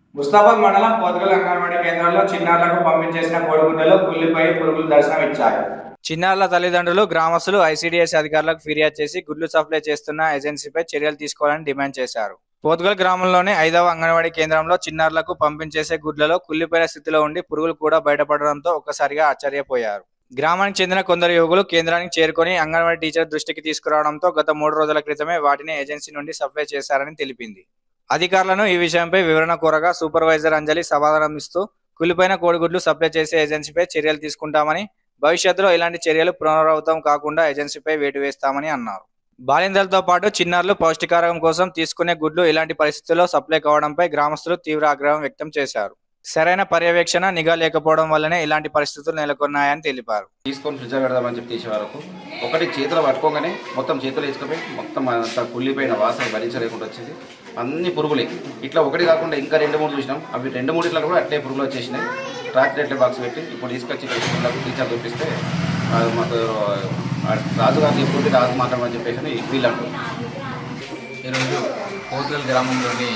ముస్తాబాద్ మండలం పోతుగల్ అంగన్వాడీ కేంద్రంలో చిన్నారులకు పంపించేసిన కోడిగుడ్డలో కుళ్ళిపోయి పురుగులు దర్శనం ఇచ్చాయి చిన్నారుల తల్లిదండ్రులు గ్రామస్తులు ఐసీడీఎస్ అధికారులకు ఫిర్యాదు చేసి గుడ్లు సప్లై చేస్తున్న ఏజెన్సీపై చర్యలు తీసుకోవాలని డిమాండ్ చేశారు పోతుగల్ గ్రామంలోని ఐదవ అంగన్వాడీ కేంద్రంలో చిన్నారులకు పంపించేసే గుడ్లలో కుళ్ళిపోయిన స్థితిలో ఉండి పురుగులు కూడా బయటపడడంతో ఒక్కసారిగా ఆశ్చర్యపోయారు గ్రామానికి చెందిన కొందరు యువకులు కేంద్రానికి చేరుకొని అంగన్వాడీ టీచర్ దృష్టికి తీసుకురావడంతో గత మూడు రోజుల క్రితమే వాటిని ఏజెన్సీ నుండి సప్లై చేశారని తెలిపింది అధికారులను ఈ విషయంపై వివరణ కోరగా సూపర్వైజర్ అంజలి సమాధానం ఇస్తూ కులిపోయిన కోడిగుడ్లు సప్లై చేసే ఏజెన్సీపై చర్యలు తీసుకుంటామని భవిష్యత్తులో ఇలాంటి చర్యలు పునరావృతం కాకుండా ఏజెన్సీపై వేటు వేస్తామని అన్నారు బాలింతలతో పాటు చిన్నారులు పౌష్టికారం కోసం తీసుకునే గుడ్లు ఇలాంటి పరిస్థితుల్లో సప్లై కావడంపై గ్రామస్తులు తీవ్ర ఆగ్రహం వ్యక్తం చేశారు సరైన పర్యవేక్షణ నిఘా లేకపోవడం వల్లనే ఇలాంటి పరిస్థితులు నెలకొన్నాయని తెలిపారు తీసుకొని ఫ్రిడ్జ్ పెడదామని చెప్పి తీసే వరకు ఒకటి చేతిలో పట్టుకోగానే మొత్తం చేతులు వేసుకుపోయి మొత్తం అంతా కుళ్ళిపోయిన వాసన భరించలేకుండా వచ్చేది అన్ని పురుగులే ఇట్లా ఒకటి కాకుండా ఇంకా రెండు మూడు చూసినాం అవి రెండు మూడు ఇట్లా కూడా అట్లే పురుగులు వచ్చేసినాయి రాత్రి అట్లే బాక్స్ పెట్టి ఇప్పుడు తీసుకొచ్చి ఇక్కడ టీచర్ చూపిస్తే అది మాకు ఆ రాజు గారిని ఎప్పుడు రాజు మాట్లాడమని చెప్పేసి వీళ్ళు అంటారు ఈరోజు కోతుగల్ గ్రామంలోని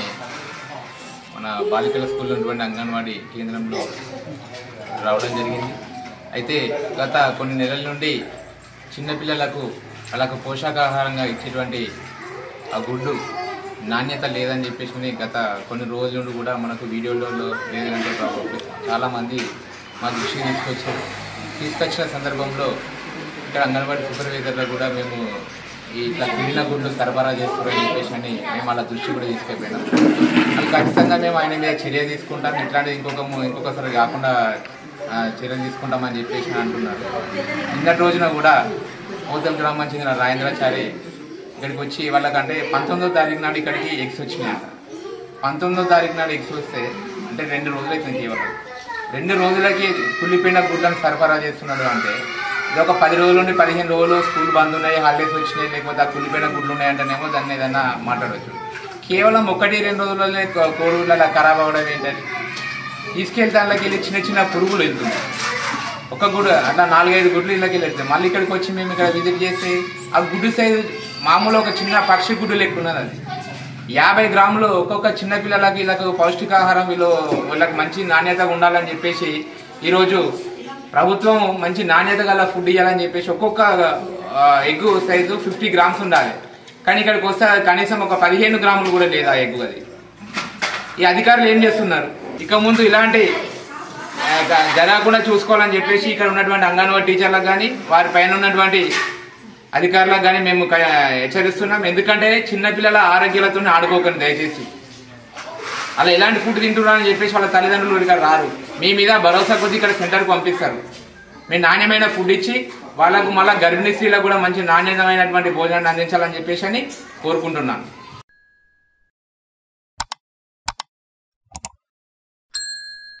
మన బాలికల స్కూల్లో ఉన్నటువంటి అంగన్వాడీ కేంద్రంలో రావడం జరిగింది అయితే గత కొన్ని నెలల నుండి చిన్నపిల్లలకు వాళ్ళకు పోషకాహారంగా ఇచ్చేటువంటి ఆ గుడ్డు నాణ్యత లేదని చెప్పేసి గత కొన్ని రోజుల నుండి కూడా మనకు వీడియోలలో లేదంటే చాలామంది మా దృష్టికి తీసుకొచ్చారు తీసుకొచ్చిన సందర్భంలో ఇక్కడ అంగన్వాడీ సూపర్వైజర్లో కూడా మేము ఈ ఇట్లా మిగిలిన గుడ్లు సరఫరా చేస్తున్నారని చెప్పేసి అని మేము వాళ్ళ దృష్టి కూడా తీసుకెళ్ళిపోయినాం అది ఖచ్చితంగా మేము ఆయన మీద చర్య తీసుకుంటాం ఇట్లాంటిది ఇంకొక ఇంకొకసారి కాకుండా ఆ, చర్య తీసుకుంటామని చెప్పేసి అంటున్నారు నిన్నటి రోజున కూడా మూతల్ గ్రామం చెందిన రాజేంద్రాచారి ఇక్కడికి వచ్చి వాళ్ళకంటే పంతొమ్మిదో తారీఖు నాడు ఇక్కడికి ఎగ్స్ వచ్చినాయి పంతొమ్మిదో తారీఖు నాడు ఎగ్స్ వస్తే అంటే రెండు రోజులు అవుతుంది కేవలం రెండు రోజులకి కుళ్ళిపోయిన గుడ్లను సరఫరా చేస్తున్నాడు అంటే ఇది ఒక పది రోజుల నుండి పదిహేను రోజులు స్కూల్ బంద్ ఉన్నాయి హాలిడేస్ వచ్చినాయి లేకపోతే ఆ కుళ్ళిపోయిన గుడ్లు ఉన్నాయంటేనేమో దాన్ని ఏదైనా మాట్లాడవచ్చు కేవలం ఒకటి రెండు రోజులనే కో- కోడిగుడ్లు అలా ఖరాబ్ అవ్వడం ఏంటని తీసుకెళ్తే దానిలోకి వెళ్ళి చిన్న చిన్న పురుగులు వెళ్తున్నాయి ఒక గుడ్డు అట్లా నాలుగైదు గుడ్లు ఇళ్ళకి వెళ్తాయి మళ్ళీ ఇక్కడికి వచ్చి మేము ఇక్కడ విజిట్ చేస్తే ఆ గుడ్డు సైజు మామూలు ఒక చిన్న పక్షి గుడ్డు లెక్క ఉన్నది అది యాభై గ్రాములు ఒక్కొక్క చిన్న పిల్లలకి వీళ్ళకు పౌష్టికాహారం వీళ్ళు వీళ్ళకి మంచి నాణ్యత ఉండాలని చెప్పేసి ఈరోజు ప్రభుత్వం మంచి నాణ్యత గల ఫుడ్ ఇవ్వాలని చెప్పేసి ఒక్కొక్క ఎగ్ సైజు ఫిఫ్టీ గ్రామ్స్ ఉండాలి కానీ ఇక్కడికి వస్తే కనీసం ఒక పదిహేను గ్రాములు కూడా లేదు ఆ ఎగ్ అది ఈ అధికారులు ఏం చేస్తున్నారు ఇక ముందు ఇలాంటి ఆ, జ- జరగకుండా చూసుకోవాలని చెప్పేసి ఇక్కడ ఉన్నటువంటి అంగన్వాడీ టీచర్లకు కానీ వారి పైన ఉన్నటువంటి అధికారులకు కానీ మేము క- హెచ్చరిస్తున్నాం ఎందుకంటే చిన్నపిల్లల ఆరోగ్యాలతో ఆడుకోకండి దయచేసి అలా ఎలాంటి ఫుడ్ తింటున్నారని చెప్పేసి వాళ్ళ తల్లిదండ్రులు ఇక్కడ రారు మీ మీద భరోసా కొద్ది ఇక్కడ సెంటర్కి పంపిస్తారు మీ నాణ్యమైన ఫుడ్ ఇచ్చి వాళ్ళకు మళ్ళీ గర్భిణీ స్త్రీలకు కూడా మంచి నాణ్యమైనటువంటి భోజనాన్ని అందించాలని చెప్పేసి అని కోరుకుంటున్నాను